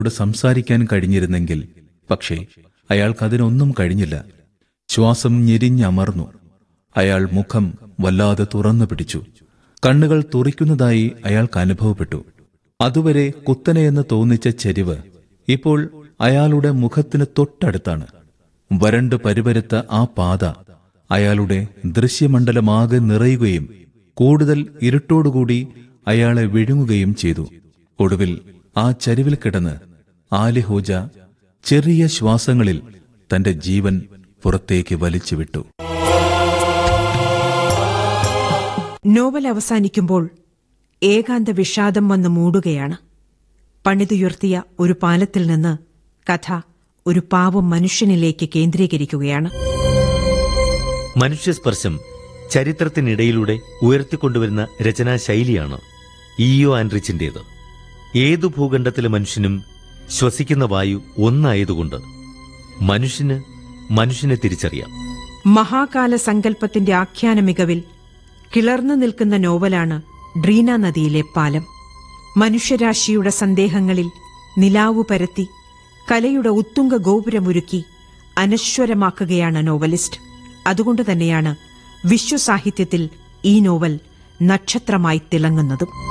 ോട് സംസാരിക്കാൻ കഴിഞ്ഞിരുന്നെങ്കിൽ പക്ഷേ അയാൾക്കതിനൊന്നും കഴിഞ്ഞില്ല ശ്വാസം ഞെരിഞ്ഞമർന്നു അയാൾ മുഖം വല്ലാതെ തുറന്നു പിടിച്ചു കണ്ണുകൾ തുറിക്കുന്നതായി അയാൾക്ക് അനുഭവപ്പെട്ടു അതുവരെ കുത്തനെയെന്ന് തോന്നിച്ച ചെരിവ് ഇപ്പോൾ അയാളുടെ മുഖത്തിന് തൊട്ടടുത്താണ് വരണ്ട് പരിപരുത്ത ആ പാത അയാളുടെ ദൃശ്യമണ്ഡലമാകെ നിറയുകയും കൂടുതൽ ഇരുട്ടോടുകൂടി അയാളെ വിഴുങ്ങുകയും ചെയ്തു ഒടുവിൽ ആ ചരിവിൽ കിടന്ന് ആലിഹോജ ചെറിയ ശ്വാസങ്ങളിൽ തന്റെ ജീവൻ പുറത്തേക്ക് വലിച്ചുവിട്ടു നോവൽ അവസാനിക്കുമ്പോൾ ഏകാന്ത വിഷാദം വന്ന് മൂടുകയാണ് പണിതുയർത്തിയ ഒരു പാലത്തിൽ നിന്ന് കഥ ഒരു പാവം മനുഷ്യനിലേക്ക് കേന്ദ്രീകരിക്കുകയാണ് മനുഷ്യസ്പർശം ചരിത്രത്തിനിടയിലൂടെ ഉയർത്തിക്കൊണ്ടുവരുന്ന രചനാശൈലിയാണ് ഇഒ ആൻഡ്രിച്ചിന്റേത് ഏതു ഭൂഖണ്ഡത്തിലെ മനുഷ്യനും ശ്വസിക്കുന്ന വായു ഒന്നായതുകൊണ്ട് മനുഷ്യന് മനുഷ്യനെ തിരിച്ചറിയാം മഹാകാല സങ്കല്പത്തിന്റെ ആഖ്യാന മികവിൽ കിളർന്നു നിൽക്കുന്ന നോവലാണ് ഡ്രീന നദിയിലെ പാലം മനുഷ്യരാശിയുടെ സന്ദേഹങ്ങളിൽ നിലാവു പരത്തി കലയുടെ ഉത്തുംഗ ഗോപുരമൊരുക്കി അനശ്വരമാക്കുകയാണ് നോവലിസ്റ്റ് അതുകൊണ്ട് തന്നെയാണ് വിശ്വസാഹിത്യത്തിൽ ഈ നോവൽ നക്ഷത്രമായി തിളങ്ങുന്നതും